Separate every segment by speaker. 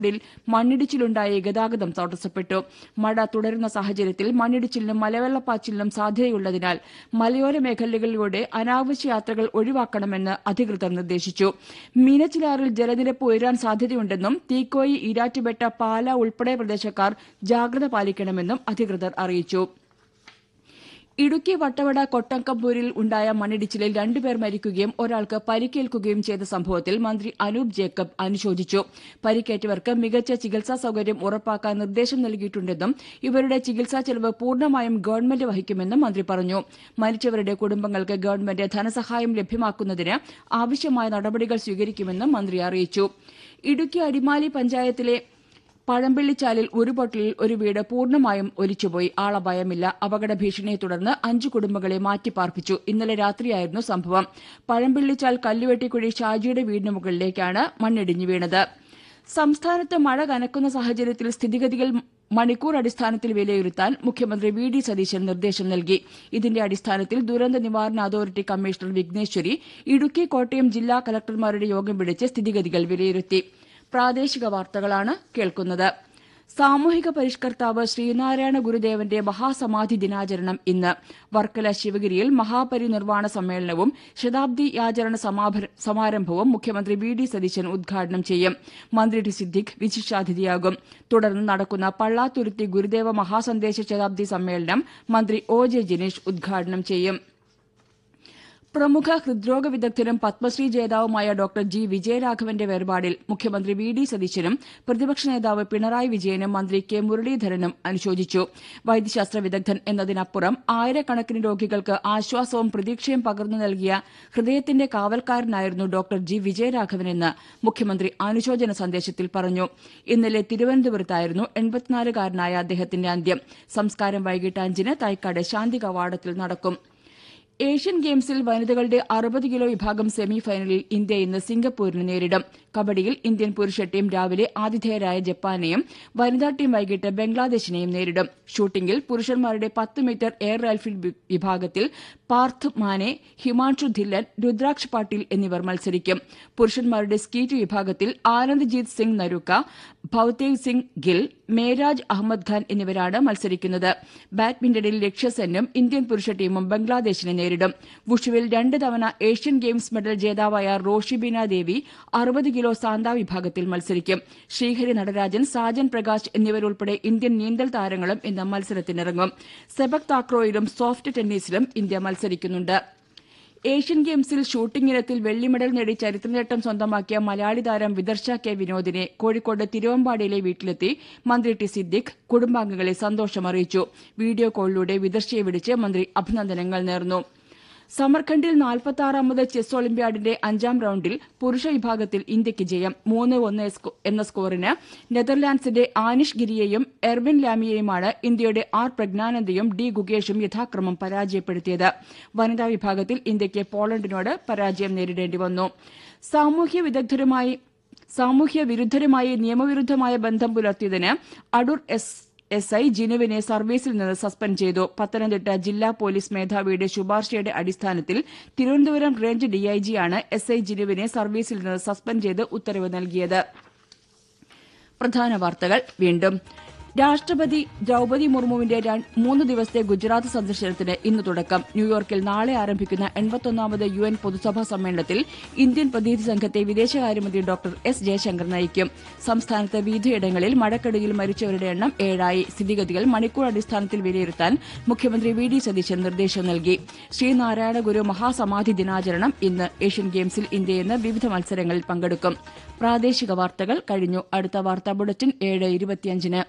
Speaker 1: ിൽ മണ്ണിടിച്ചിലുണ്ടായി ഗതാഗതം തടസ്സപ്പെട്ടു മഴ തുടരുന്ന സാഹചര്യത്തിൽ മണ്ണിടിച്ചിലിനും മലവെള്ളപ്പാച്ചിലിനും സാധ്യതയുള്ളതിനാൽ മലയോര മേഖലകളിലൂടെ അനാവശ്യ യാത്രകൾ ഒഴിവാക്കണമെന്ന് അധികൃതർ നിർദ്ദേശിച്ചു മീനച്ചിലാറിൽ ജലനിരപ്പ് ഉയരാൻ സാധ്യതയുണ്ടെന്നും തീക്കോയി ഈരാറ്റുപേട്ട പാല ഉൾപ്പെടെ പ്രദേശക്കാർ ജാഗ്രത പാലിക്കണമെന്നും അധികൃതർ അറിയിച്ചു ഇടുക്കി വട്ടവട കൊട്ടക്കമ്പൂരിൽ ഉണ്ടായ മണ്ണിടിച്ചിലിൽ രണ്ടുപേർ മരിക്കുകയും ഒരാൾക്ക് പരിക്കേൽക്കുകയും ചെയ്ത സംഭവത്തിൽ മന്ത്രി അനൂപ് ജേക്കബ് അനുശോചിച്ചു പരിക്കേറ്റവർക്ക് മികച്ച ചികിത്സാ സൌകര്യം ഉറപ്പാക്കാൻ നിർദ്ദേശം നൽകിയിട്ടുണ്ടെന്നും ഇവരുടെ ചികിത്സാ ചെലവ് പൂർണ്ണമായും ഗവൺമെന്റ് വഹിക്കുമെന്നും മന്ത്രി പറഞ്ഞു മരിച്ചവരുടെ കുടുംബങ്ങൾക്ക് ഗവൺമെന്റ് ധനസഹായം ലഭ്യമാക്കുന്നതിന് ആവശ്യമായ നടപടികൾ സ്വീകരിക്കുമെന്നും മന്ത്രി അറിയിച്ചു ഇടുക്കി അടിമാലി പഞ്ചായത്തിലെ പഴമ്പിള്ളിച്ചാലിൽ ഉരുപൊട്ടലിൽ ഒരു വീട് പൂർണ്ണമായും ഒലിച്ചുപോയി ആളപായമില്ല അപകട ഭീഷണിയെ തുടർന്ന് അഞ്ചു കുടുംബങ്ങളെ മാറ്റിപ്പാർപ്പിച്ചു ഇന്നലെ രാത്രിയായിരുന്നു സംഭവം പഴമ്പിള്ളിച്ചാൽ കല്ലുവെട്ടിക്കുഴി ഷാജിയുടെ വീടിന് മുകളിലേക്കാണ് മണ്ണിടിഞ്ഞു വീണത് സംസ്ഥാനത്ത് മഴ കനക്കുന്ന സാഹചര്യത്തിൽ സ്ഥിതിഗതികൾ മണിക്കൂർ അടിസ്ഥാനത്തിൽ വിലയിരുത്താൻ മുഖ്യമന്ത്രി വി ഡി സതീശൻ നിർദ്ദേശം നൽകി ഇതിന്റെ അടിസ്ഥാനത്തിൽ ദുരന്ത നിവാരണ അതോറിറ്റി കമ്മീഷണർ വിഘ്നേശ്വരി ഇടുക്കി കോട്ടയം ജില്ലാ കലക്ടർമാരുടെ യോഗം വിളിച്ച് സ്ഥിതിഗതികൾ വിലയിരുത്തി പ്രാദേശിക വാർത്തകളാണ് കേൾക്കുന്നത് സാമൂഹിക പരിഷ്കർത്താവ് ശ്രീനാരായണ ഗുരുദേവന്റെ മഹാസമാധി ദിനാചരണം ഇന്ന് വർക്കല ശിവഗിരിയിൽ മഹാപരിനിർവാണ സമ്മേളനവും ശതാബ്ദി യാചരണ സമാഭര- സമാരംഭവും മുഖ്യമന്ത്രി വി ഡി സതീശൻ ഉദ്ഘാടനം ചെയ്യും മന്ത്രി ടി സിദ്ദിഖ് വിശിഷ്ടാതിഥിയാകും തുടർന്ന് നടക്കുന്ന പള്ളാത്തുരുത്തി ഗുരുദേവ മഹാസന്ദേശ ശതാബ്ദി സമ്മേളനം മന്ത്രി ഒ ജെ ജിനീഷ് ഉദ്ഘാടനം ചെയ്യും പ്രമുഖ ഹൃദ്രോഗ വിദഗ്ധനും പത്മശ്രീ ജേതാവുമായ ഡോക്ടർ ജി വിജയരാഘവന്റെ വേർപാടിൽ മുഖ്യമന്ത്രി വി ഡി സതീശനും പ്രതിപക്ഷ നേതാവ് പിണറായി വിജയനും മന്ത്രി കെ മുരളീധരനും അനുശോചിച്ചു വൈദ്യശാസ്ത്ര വിദഗ്ധൻ എന്നതിനപ്പുറം ആയിരക്കണക്കിന് രോഗികൾക്ക് ആശ്വാസവും പ്രതീക്ഷയും പകർന്നു നൽകിയ ഹൃദയത്തിന്റെ കാവൽക്കാരനായിരുന്നു ഡോക്ടർ ജി വിജയരാഘവനെന്ന് മുഖ്യമന്ത്രി അനുശോചന സന്ദേശത്തിൽ പറഞ്ഞു ഇന്നലെ തിരുവനന്തപുരത്തായിരുന്നു എൺപത്തിനാലുകാരനായ അദ്ദേഹത്തിന്റെ അന്ത്യം സംസ്കാരം വൈകിട്ട് അഞ്ചിന് തൈക്കാട് ശാന്തി കവാടത്തിൽ നടക്കും ഏഷ്യൻ ഗെയിംസിൽ വനിതകളുടെ അറുപത് കിലോ വിഭാഗം സെമി ഫൈനലിൽ ഇന്ത്യ ഇന്ന് സിംഗപ്പൂരിനെ നേരിടും കബഡിയിൽ ഇന്ത്യൻ പുരുഷ ടീം രാവിലെ ആതിഥേയരായ ജപ്പാനെയും വനിതാ ടീം വൈകിട്ട് ബംഗ്ലാദേശിനെയും നേരിടും ഷൂട്ടിംഗിൽ പുരുഷന്മാരുടെ പത്ത് മീറ്റർ എയർ റൈഫിൾ വി- വിഭാഗത്തിൽ പാർത്ഥ് മാനെ ഹിമാൻഷു ധില്ലൻ രുദ്രാക്ഷ് പാട്ടീൽ എന്നിവർ മത്സരിക്കും പുരുഷന്മാരുടെ സ്കീറ്റ് വിഭാഗത്തിൽ ആനന്ദ്ജീത് സിംഗ് നരൂക്ക ഭൌതേവ് സിംഗ് ഗിൽ മേരാജ് അഹമ്മദ് ഖാൻ എന്നിവരാണ് മത്സരിക്കുന്നത് ബാഡ്മിന്റണിൽ ലക്ഷ്യസെന്നും ഇന്ത്യൻ പുരുഷ ടീമും ബംഗ്ലാദേശിനെ നേരിടും വുഷുവിൽ രണ്ട് തവണ ഏഷ്യൻ ഗെയിംസ് മെഡൽ ജേതാവായ റോഷിബിന ദേവി അറുപത് കിലോ സാന്ത വിഭാഗത്തിൽ മത്സരിക്കും ശ്രീഹരി നടരാജൻ സാജൻ പ്രകാശ് എന്നിവരുൾപ്പെടെ ഇന്ത്യൻ നീന്തൽ താരങ്ങളും ഇന്ന് മത്സരത്തിനിറങ്ങും സെബക് താക്രോയിലും സോഫ്റ്റ് ടെന്നീസിലും ഇന്ത്യ മത്സരിക്കുന്നുണ്ട് ഏഷ്യൻ ഗെയിംസിൽ ഷൂട്ടിംഗ് ഇനത്തിൽ വെള്ളി മെഡൽ നേടി ചരിത്രനേട്ടം സ്വന്തമാക്കിയ മലയാളി താരം വിദർശ കെ വിനോദിനെ കോഴിക്കോട് തിരുവമ്പാടിയിലെ വീട്ടിലെത്തി മന്ത്രി ടി സിദ്ദിഖ് കുടുംബാംഗങ്ങളെ സന്തോഷമറിയിച്ചു വീഡിയോ കോളിലൂടെ വിദർശയെ വിളിച്ച് മന്ത്രി അഭിനന്ദനങ്ങൾ നേർന്നു സമർഖണ്ഡിൽ നാൽപ്പത്തിയാറാമത് ചെസ് ഒളിമ്പ്യാഡിന്റെ അഞ്ചാം റൌണ്ടിൽ പുരുഷ വിഭാഗത്തിൽ ഇന്ത്യയ്ക്ക് ജയം മൂന്ന് ഒന്ന് സ്കോ- എന്ന സ്കോറിന് നെതർലാൻഡ്സിന്റെ ആനിഷ് ഗിരിയെയും എർവിൻ ലാമിയെയുമാണ് ഇന്ത്യയുടെ ആർ പ്രജ്ഞാനന്ദയും ഡി ഗുഗേഷും യഥാക്രമം പരാജയപ്പെടുത്തിയത് വനിതാ വിഭാഗത്തിൽ ഇന്ത്യയ്ക്ക് പോളണ്ടിനോട് പരാജയം നേരിടേണ്ടി വന്നു സാമൂഹ്യ വിദഗ്ധരുമായി സാമൂഹ്യ വിരുദ്ധരുമായി നിയമവിരുദ്ധമായ ബന്ധം പുലർത്തിയതിന് അടൂർ എസ് എസ് ഐ ജിനുവിനെ സർവീസിൽ നിന്ന് സസ്പെൻഡ് ചെയ്തു പത്തനംതിട്ട ജില്ലാ പോലീസ് മേധാവിയുടെ ശുപാർശയുടെ അടിസ്ഥാനത്തിൽ തിരുവനന്തപുരം റേഞ്ച് ഡിഐജിയാണ് എസ് ഐ ജിനുവിനെ സർവീസിൽ നിന്ന് സസ്പെൻഡ് ചെയ്ത് ഉത്തരവ് നൽകിയത് പ്രധാന വാർത്തകൾ വീണ്ടും രാഷ്ട്രപതി ദ്രൌപതി മുർമുവിന്റെ ര- മൂന്ന് ദിവസത്തെ ഗുജറാത്ത് സന്ദർശനത്തിന് ഇന്ന് തുടക്കം ന്യൂയോർക്കിൽ നാളെ ആരംഭിക്കുന്ന എൺപത്തൊന്നാമത് യു എൻ പൊതുസഭാ സമ്മേളനത്തിൽ ഇന്ത്യൻ പ്രതിനിധി സംഘത്തെ വിദേശകാര്യമന്ത്രി ഡോക്ടർ എസ് ജയശങ്കർ നയിക്കും സംസ്ഥാനത്ത് വിവിധയിടങ്ങളിൽ മഴക്കെടുതിയിൽ മരിച്ചവരുടെ എണ്ണം ഏഴായി സ്ഥിതിഗതികൾ മണിക്കൂർ അടിസ്ഥാനത്തിൽ വിലയിരുത്താൻ മുഖ്യമന്ത്രി വി ഡി സതീശൻ നിർദ്ദേശം നൽകി ശ്രീനാരായണ ഗുരു മഹാസമാധി ദിനാചരണം ഇന്ന് ഏഷ്യൻ ഗെയിംസിൽ ഇന്ത്യ ഇന്ന് വിവിധ മത്സരങ്ങളിൽ പങ്കെടുക്കും പ്രാദേശിക വാർത്തകൾ കഴിഞ്ഞു അടുത്ത വാർത്താ ബുള്ളറ്റിൻ ഏഴ് ഇരുപത്തിയഞ്ചിന്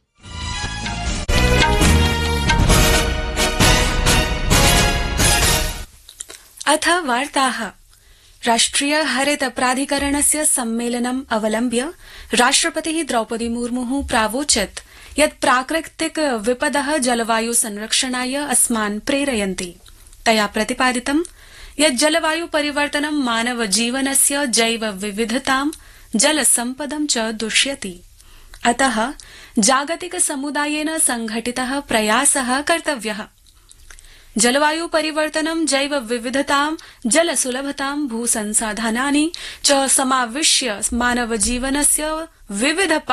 Speaker 2: अथ वार्ताः राष्ट्रिय हरित प्राधिकरणस्य सम्मेलनम् अवलम्ब्य राष्ट्रपतिः द्रौपदी मुर्मुः प्रावोचत् यत् प्राकृतिक विपदः जलवायु संरक्षणाय अस्मान् प्रेरयन्ति तया प्रतिपादितं यत् जलवायु परिवर्तनं मानव जीवनस्य जैव विविधतां जलसम्पदं च दुष्यति अतः जागतिक समुदायेन संघटितः प्रयासः कर्तव्यः जलवायु परिवर्तनं जैव विविधतां जलसुलभतां भूसंसाधनानि च समाविश्य मानव जीवनस्य विविध